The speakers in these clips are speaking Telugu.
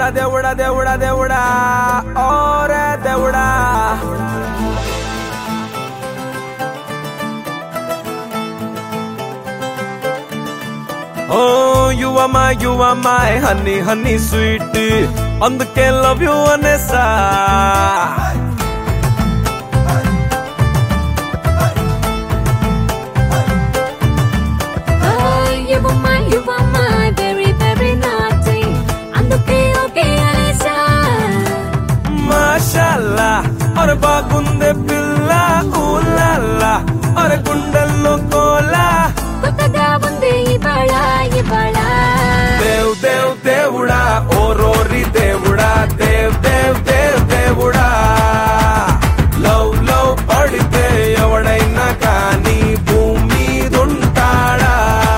దేవుడా దేవుడా దేవుడా దేవుడా ఓరే దేవుడా ఓ యువమా యువమా హనీ హనీ స్వీట్ అందుకే లవ్ యు అనేసా Oh, you were my, you were my very, very naughty. అందుకే ఓకే అనేసా మాషాల్లా అరే బాగుందే పిల్ల ఊలాల్లా అరే గుండెల్లో కోలా కొత్తగా ఉంది ఇవాళ ఇవాళ దేవ్ దేవ్ దేవుడా ఓ రోరి దేవుడా దేవ్ దేవ్ దేవ్ దేవుడా లవ్ లవ్ పడితే ఎవడైనా కానీ భూమి దుంటాడా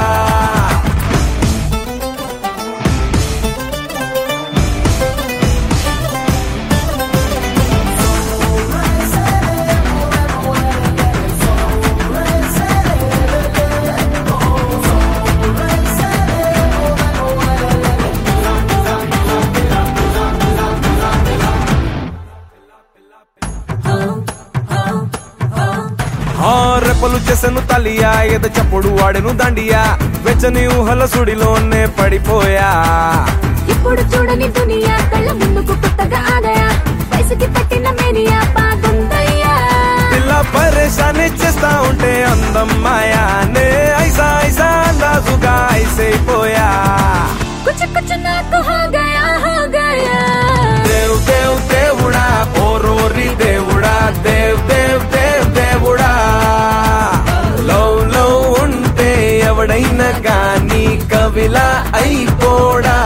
ఆ రెప్పలు చేసెను తలియా ఎద చప్పుడు వాడెను దండియా వెచ్చని ఊహల సుడిలోనే పడిపోయా ఇప్పుడు చూడని దునియా కళ్ళ ముందుకు కొత్తగా ఆగయా వయసుకి పట్టిన మేరియా బాగుందయ్యా పిల్ల పరేషాని చేస్తా ఉంటే అందం మాయానే ఐసా ఐసా అందాజుగా ఐసైపోయా కుచ కుచ నాకు హో గయా హో గయా దేవ్ దేవ్ దేవుడా ఓ రోరి దేవుడా దేవ్ దేవ్ దేవ్ దేవుడా లవ్ లవ్ ఉంటే ఎవడైనా కానీ కవిలా అయిపోడా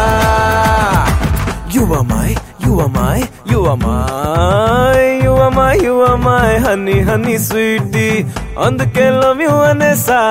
యువమాయ్ యువమాయ్ యువమాయ్ యువమాయ్ యువమాయ్ హనీ హనీ స్వీటీ అందుకే లవ్ యు అనేసా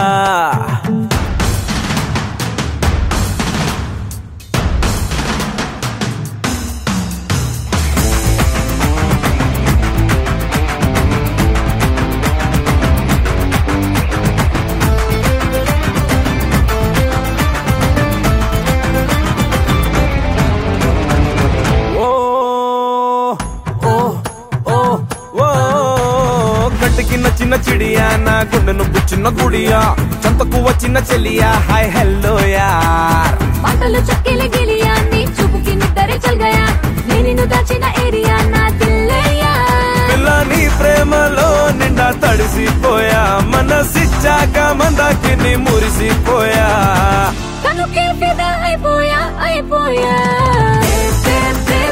ఓ ఓ ఓ ఓ కట్టుకి నచ్చిన చిడియా నా గుండెను పుచ్చిన గుడియా చంతకు వచ్చిన చెలియా హాయ్ హెల్లో యార్ మాటలు చక్కెల గిలియా నీ చూపుకి నిద్దరే చల్ గయా నేను నిన్ను దాచిన ఏరియా నా దిల్లయ్యా పిల్ల నీ ప్రేమలో నిండా తడిసిపోయా మనసిచ్చాక మందాకి నీ మురిసిపోయా కనుకే ఫిదా అయిపోయా అయిపోయా దేవ్ దేవ్